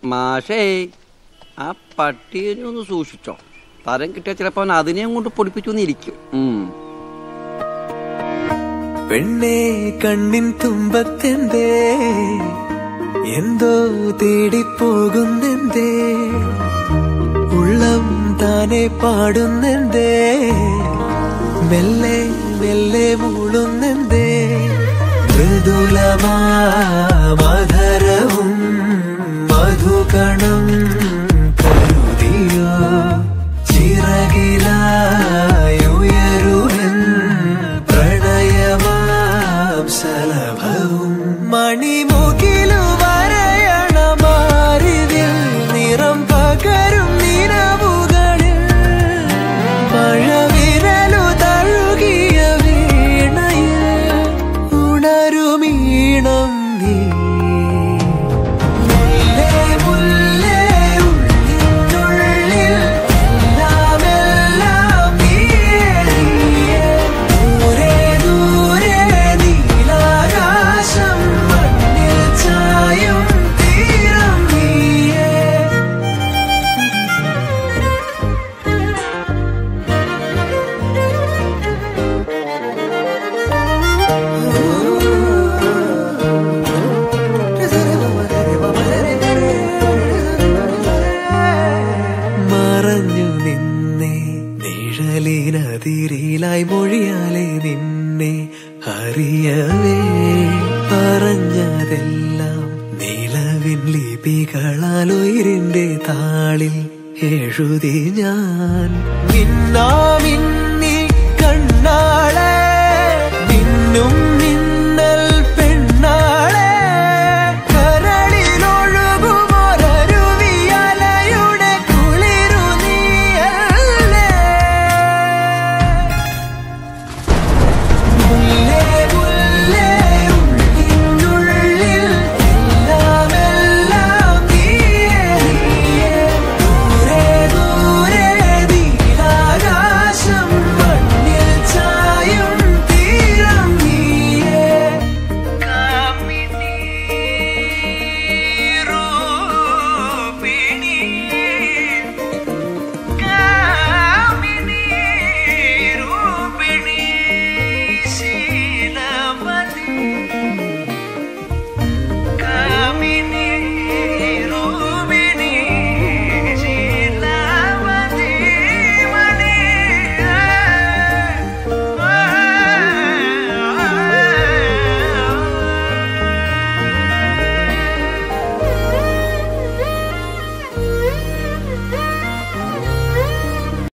മാഷേ ആ പട്ടിയെ ഒന്ന് സൂക്ഷിച്ചോ തരം കിട്ടിയ ചിലപ്പോ അവൻ അതിനെയും കൊണ്ട് പൊടിപ്പിച്ചു ഇരിക്കും ഉം. പെണ്ണേ കണ്ണിൻ തുമ്പത്തെന്തേ എന്തോ തേടിപ്പോകുന്നെന്തേ ഉള്ളം താനെ പാടുന്നെന്തേ മെല്ലെ മെല്ലെ മൂളുന്നെന്തേ മൃദുലമാ മധുരവും മധുകണം കരുതിയോ ചിറകിലായുയരുവൻ പ്രണയമാം സലഭവും മണിമുകിലു വരയണമാരിതിൽ നിറം പകരും നിലവുകളിൽ മഴവിരലു തഴുകിയ വീണയിൽ ഉണരുമീണം നീ മുല്ലേ മുല്ലേ ഉള്ളിനുള്ളിൽ എല്ലാം എല്ലാം നീയേ നീയേ ദൂരെ ദൂരെ നീലാകാശം മണ്ണിൽ ചായും തീരം നീയേ മറഞ്ഞു നിന്നെ നിഴലിനതിരിലായി മൊഴിയാലെ നിന്നെ അറിയവേ പറഞ്ഞതെല്ലാം നിലവിൻ ലിപികളാൽ ഉയരിന്റെ താളിൽ എഴുതി ഞാൻ മിന്നാ മിന്ന